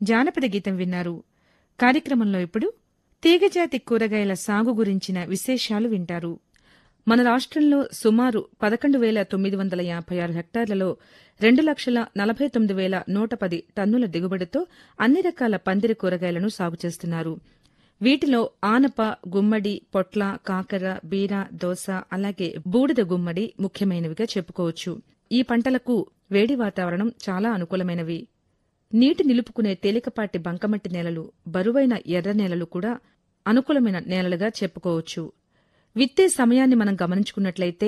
జానపద గీతం విన్నారు కార్యక్రమంలో ఇప్పుడు తీగజాతి కూరగాయల సాగు గురించిన విశేషాలు వింటారు మన రాష్ట్రంలో సుమారు పదకొండు వేల తొమ్మిది వందల యాభై ఆరు హెక్టార్లలో రెండు లక్షల నలభై తొమ్మిది వేల నూట పది టన్నుల దిగుబడితో అన్ని రకాల పందిరి కూరగాయలను సాగు చేస్తున్నారు వీటిలో ఆనప గుమ్మడి పొట్ల కాకర బీర దోస అలాగే బూడిద గుమ్మడి ముఖ్యమైనవిగా చెప్పుకోవచ్చు ఈ పంటలకు వేడి వాతావరణం చాలా అనుకూలమైనవి నీటి నిలుపుకునే తేలికపాటి బంకమట్టి నేలలు బరువైన ఎర్ర నేలలు కూడా అనుకూలమైన నేలలుగా చెప్పుకోవచ్చు విత్తే సమయాన్ని మనం గమనించుకున్నట్లయితే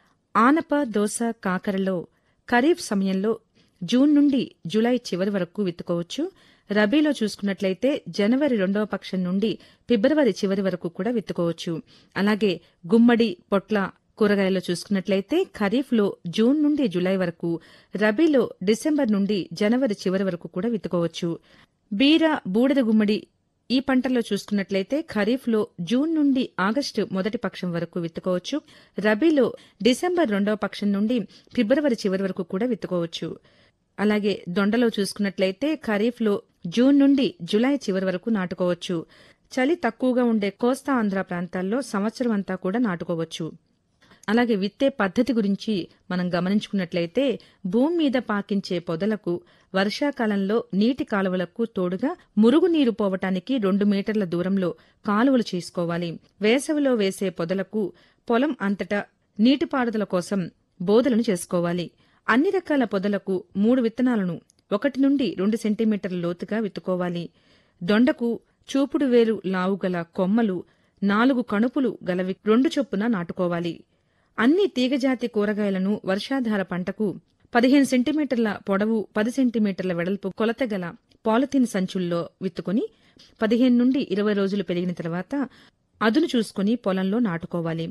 ఆనప దోస కాకరలో ఖరీఫ్ సమయంలో జూన్ నుండి జులై చివరి వరకు విత్తుకోవచ్చు రబీలో చూసుకున్నట్లయితే జనవరి రెండవ పక్షం నుండి ఫిబ్రవరి చివరి వరకు కూడా విత్తుకోవచ్చు అలాగే గుమ్మడి పొట్ల కూరగాయల్లో చూసుకున్నట్లయితే ఖరీఫ్లో జూన్ నుండి జులై వరకు రబీలో డిసెంబర్ నుండి జనవరి చివరి వరకు కూడా విత్తుకోవచ్చు బీర బూడిద గుమ్మడి ఈ పంటల్లో చూసుకున్నట్లయితే ఖరీఫ్లో జూన్ నుండి ఆగస్టు మొదటి పక్షం వరకు విత్తుకోవచ్చు రబీలో డిసెంబర్ రెండవ పక్షం నుండి ఫిబ్రవరి చివరి వరకు కూడా విత్తుకోవచ్చు అలాగే దొండలో చూసుకున్నట్లయితే ఖరీఫ్లో జూన్ నుండి జులై చివరి వరకు నాటుకోవచ్చు చలి తక్కువగా ఉండే కోస్తా ఆంధ్ర ప్రాంతాల్లో సంవత్సరం అంతా కూడా నాటుకోవచ్చు అలాగే విత్తే పద్ధతి గురించి మనం గమనించుకున్నట్లయితే భూమి మీద పాకించే పొదలకు వర్షాకాలంలో నీటి కాలువలకు తోడుగా మురుగునీరు పోవటానికి రెండు మీటర్ల దూరంలో కాలువలు చేసుకోవాలి వేసవిలో వేసే పొదలకు పొలం అంతటా నీటిపారుదల కోసం బోదలను చేసుకోవాలి అన్ని రకాల పొదలకు మూడు విత్తనాలను ఒకటి నుండి రెండు సెంటీమీటర్ల లోతుగా విత్తుకోవాలి దొండకు చూపుడు వేరు లావుగల కొమ్మలు నాలుగు కణుపులు గలవి రెండు చొప్పున నాటుకోవాలి అన్ని తీగజాతి కూరగాయలను వర్షాధార పంటకు పదిహేను సెంటీమీటర్ల పొడవు పది సెంటీమీటర్ల వెడల్పు కొలత గల పాలిథిన్ సంచుల్లో విత్తుకుని పదిహేను నుండి ఇరవై రోజులు పెరిగిన తర్వాత అదును చూసుకుని పొలంలో నాటుకోవాలి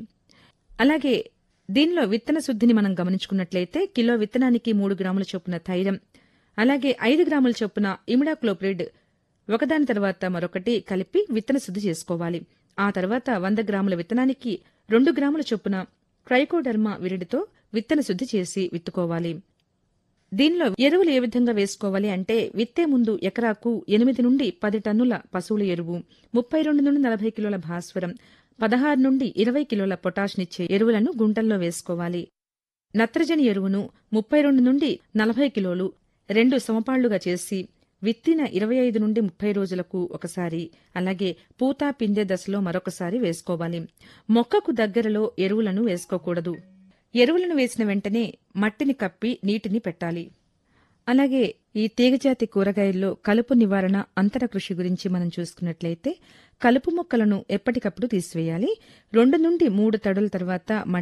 అలాగే దీనిలో విత్తన శుద్ధిని మనం గమనించుకున్నట్లయితే కిలో విత్తనానికి మూడు గ్రాముల చొప్పున థైరం అలాగే ఐదు గ్రాముల చొప్పున ఇమిడాక్లోప్రిడ్ ఒకదాని తర్వాత మరొకటి కలిపి విత్తన శుద్ధి చేసుకోవాలి ఆ తర్వాత వంద గ్రాముల విత్తనానికి రెండు గ్రాముల చొప్పున ట్రైకోడర్మా విరిడితో విత్తన శుద్ధి చేసి విత్తుకోవాలి దీనిలో ఎరువులు ఏ విధంగా వేసుకోవాలి అంటే విత్తే ముందు ఎకరాకు ఎనిమిది నుండి పది టన్నుల పశువుల ఎరువు ముప్పై రెండు నుండి నలభై కిలోల భాస్వరం పదహారు నుండి ఇరవై కిలోల పొటాష్నిచ్చే ఎరువులను గుంటల్లో వేసుకోవాలి నత్రజని ఎరువును ముప్పై రెండు నుండి నలభై కిలోలు రెండు సమపాళ్లుగా చేసి విత్తిన ఇరవై ఐదు నుండి ముప్పై రోజులకు ఒకసారి అలాగే పూత పిందె దశలో మరొకసారి వేసుకోవాలి మొక్కకు దగ్గరలో ఎరువులను వేసుకోకూడదు ఎరువులను వేసిన వెంటనే మట్టిని కప్పి నీటిని పెట్టాలి అలాగే ఈ తీగజాతి కూరగాయల్లో కలుపు నివారణ అంతర కృషి గురించి మనం చూసుకున్నట్లయితే కలుపు మొక్కలను ఎప్పటికప్పుడు తీసివేయాలి రెండు నుండి మూడు తడుల తర్వాత